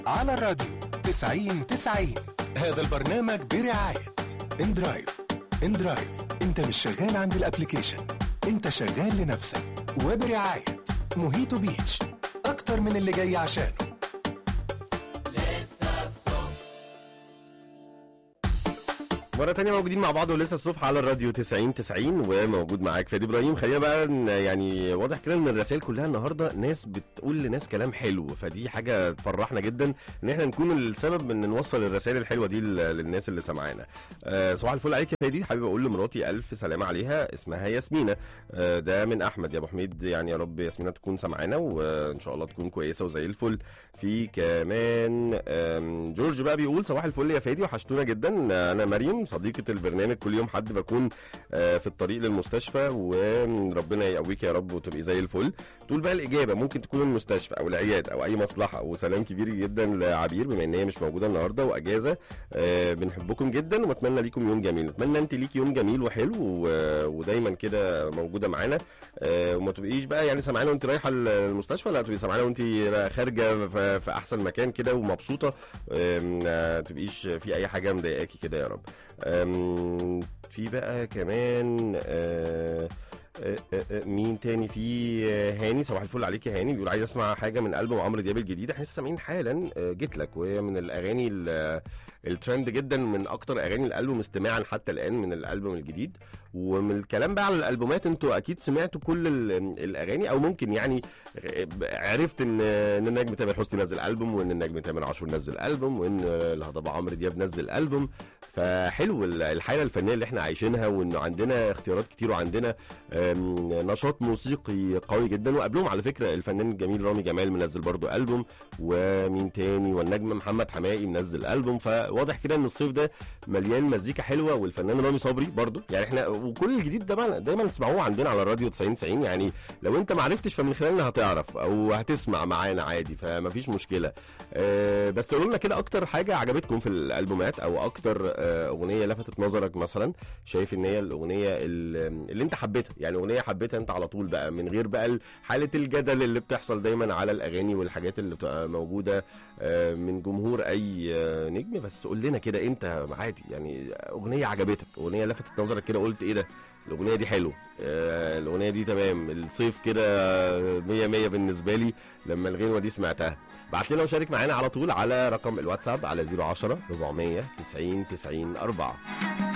على الراديو 90 90 هذا البرنامج برعاية اندرايف اندرايف انت مش شغال عند الابليكيشن انت شغال لنفسك وبرعاية موهيتو بيتش اكتر من اللي جاي عشانه مرة تانية موجودين مع بعض ولسه الصبح على الراديو 90 90 وموجود معاك فادي ابراهيم خلينا بقى ن- يعني واضح كده ان الرسائل كلها النهارده ناس بتقول لناس كلام حلو فدي حاجة تفرحنا جدا ان احنا نكون السبب ان نوصل الرسائل الحلوة دي ل- للناس اللي سامعانا. آه صباح الفل عليك يا فادي حابب اقول لمراتي الف سلامة عليها اسمها ياسمينة آه ده من احمد يا ابو حميد يعني يا رب ياسمينة تكون سامعانا وان شاء الله تكون كويسة وزي الفل. في كمان آم، جورج بقى بيقول صباح الفل يا فادي وحشتونا جدا انا مريم صديقه البرنامج كل يوم حد بكون آه، في الطريق للمستشفى وربنا يقويك يا رب وتبقي زي الفل تقول بقى الاجابه ممكن تكون المستشفى او العياد او اي مصلحه وسلام كبير جدا لعبير بما ان هي مش موجوده النهارده واجازه آه، بنحبكم جدا ونتمنى ليكم يوم جميل نتمنى انت ليك يوم جميل وحلو و- ودايما كده موجوده معانا آه، وما تبقيش بقى يعني سامعانا وانت رايحه المستشفى لا تبقي سامعانا وانت خارجه في في احسن مكان كده ومبسوطه آم، آه، تبقيش في اي حاجه مضايقاكي كده يا رب آم، في بقى كمان آه، آه، آه، آه، مين تاني في آه، هاني صباح الفل عليك يا هاني بيقول عايز اسمع حاجه من البوم عمرو دياب الجديد احنا لسه سامعين حالا آه، جيت لك وهي من الاغاني ال- الترند جدا من اكتر اغاني الالبوم استماعا حتى الان من الالبوم الجديد ومن الكلام بقى على الالبومات انتوا اكيد سمعتوا كل ال- الاغاني او ممكن يعني عرفت ان ان النجم تامر حسني نزل البوم وان النجم تامر عاشور نزل البوم وان الهضبه عمرو دياب نزل البوم فحلو ال- الحاله الفنيه اللي احنا عايشينها وانه عندنا اختيارات كتير وعندنا أم، نشاط موسيقي قوي جدا وقبلهم على فكره الفنان الجميل رامي جمال منزل برضو البوم ومين تاني والنجم محمد حماقي منزل البوم فواضح كده ان الصيف ده مليان مزيكا حلوه والفنان رامي صبري برضو يعني احنا وكل الجديد ده بقى دايما تسمعوه عندنا على الراديو 90 90 يعني لو انت ما عرفتش فمن خلالنا هتعرف او هتسمع معانا عادي فمفيش مشكله أه بس قولوا لنا كده اكتر حاجه عجبتكم في الالبومات او اكتر أه اغنيه لفتت نظرك مثلا شايف ان هي الاغنيه ال- اللي انت حبيتها يعني اغنيه حبيتها انت على طول بقى من غير بقى حاله الجدل اللي بتحصل دايما على الاغاني والحاجات اللي بتبقى موجوده آه، من جمهور اي آه، نجم بس قول لنا كده انت عادي يعني اغنيه عجبتك اغنيه لفتت نظرك كده قلت ايه ده الاغنيه دي حلو آه، الاغنيه دي تمام الصيف كده مية مية بالنسبه لي لما الغنوه دي سمعتها بعت لنا وشارك معانا على طول على رقم الواتساب على 010 400 90 90 4